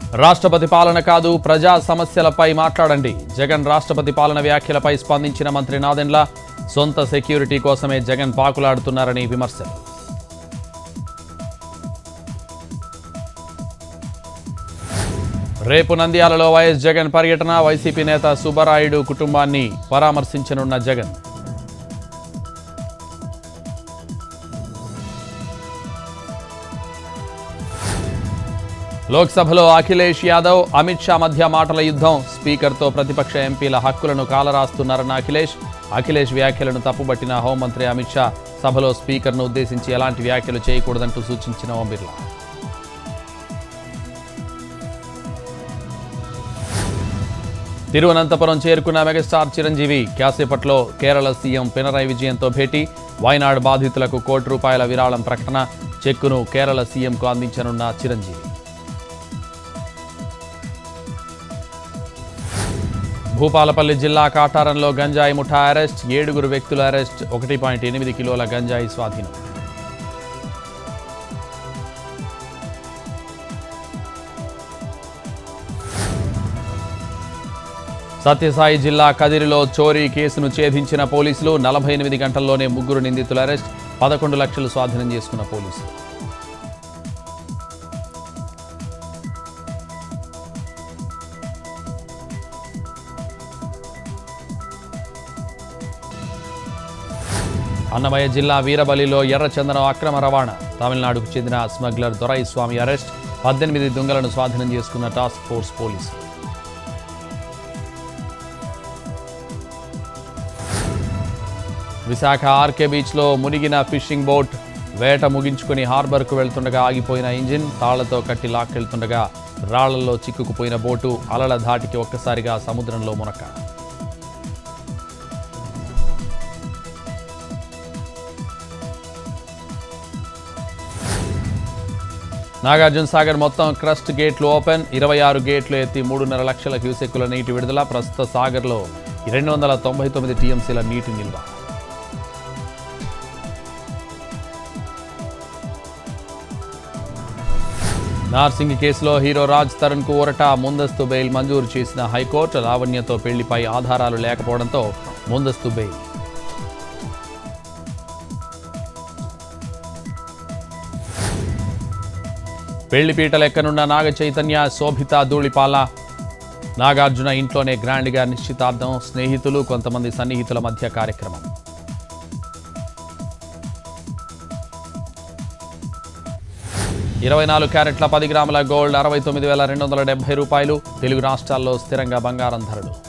రాష్ట్రపతి పాలన కాదు ప్రజా సమస్యలపై మాట్లాడండి జగన్ రాష్ట్రపతి పాలన వ్యాఖ్యలపై స్పందించిన మంత్రి నాదెండ్ల సొంత సెక్యూరిటీ కోసమే జగన్ పాకులాడుతున్నారని విమర్శలు రేపు నంద్యాలలో వైఎస్ జగన్ పర్యటన వైసీపీ నేత సుబ్బరాయుడు కుటుంబాన్ని పరామర్శించనున్న జగన్ లోక్సభలో అఖిలేష్ యాదవ్ అమిత్ షా మధ్య మాటల యుద్ధం స్పీకర్తో ప్రతిపక్ష ఎంపీల హక్కులను కాలరాస్తున్నారన్న అఖిలేష్ అఖిలేష్ వ్యాఖ్యలను తప్పుబట్టిన హోంమంత్రి అమిత్ షా సభలో స్పీకర్ను ఉద్దేశించి ఎలాంటి వ్యాఖ్యలు చేయకూడదంటూ సూచించిన ఓం బిర్లా తిరువనంతపురం చేరుకున్న మెగాస్టార్ చిరంజీవి కాసేపట్లో కేరళ సీఎం పినరయ్ విజయన్తో భేటీ వైనాడ్ బాధితులకు కోటి రూపాయల విరాళం ప్రకటన చెక్కును కేరళ సీఎంకు అందించనున్న చిరంజీవి భూపాలపల్లి జిల్లా కాటారంలో గంజాయి ముఠా అరెస్ట్ ఏడుగురు వ్యక్తుల అరెస్ట్ ఒకటి పాయింట్ ఎనిమిది కిలోల గంజాయి స్వాధీనం సత్యసాయి జిల్లా కదిరిలో చోరీ కేసును ఛేదించిన పోలీసులు నలభై ఎనిమిది గంటల్లోనే ముగ్గురు నిందితుల అరెస్ట్ పదకొండు లక్షలు స్వాధీనం చేసుకున్న పోలీసులు అన్నమయ్య జిల్లా వీరబలిలో ఎర్రచందనం అక్రమ రవాణా తమిళనాడుకు చెందిన స్మగ్లర్ దొరై స్వామి అరెస్ట్ పద్దెనిమిది దొంగలను స్వాధీనం చేసుకున్న టాస్క్ ఫోర్స్ పోలీసులు విశాఖ ఆర్కే బీచ్లో మునిగిన ఫిషింగ్ బోట్ వేట ముగించుకుని హార్బర్కు వెళ్తుండగా ఆగిపోయిన ఇంజిన్ తాళ్లతో కట్టి లాక్కెళ్తుండగా రాళ్లలో చిక్కుకుపోయిన బోటు అలల ధాటికి ఒక్కసారిగా సముద్రంలో మునక నాగార్జున సాగర్ మొత్తం క్రస్ట్ గేట్లు ఓపెన్ ఇరవై ఆరు గేట్లు ఎత్తి మూడున్నర లక్షల క్యూసెక్కుల నీటి విడుదల ప్రస్తుత సాగర్లో రెండు వందల తొంభై తొమ్మిది టీఎంసీల నీటి నిల్వ నార్సింగ్ కేసులో హీరో రాజ్ తరుణ్ కు ఊరట ముందస్తు బెయిల్ మంజూరు చేసిన హైకోర్టు లావణ్యతో పెళ్లిపై ఆధారాలు లేకపోవడంతో ముందస్తు బెయిల్ పెళ్లిపీట లెక్కనున్న నాగ చైతన్య శోభిత ధూళిపాల నాగార్జున ఇంట్లోనే గ్రాండ్గా నిశ్చితార్థం స్నేహితులు కొంతమంది సన్నిహితుల మధ్య కార్యక్రమం ఇరవై నాలుగు క్యారెట్ల పది గ్రాముల గోల్డ్ అరవై తొమ్మిది వేల రెండు వందల డెబ్బై రూపాయలు తెలుగు రాష్ట్రాల్లో స్థిరంగా బంగారం ధరలు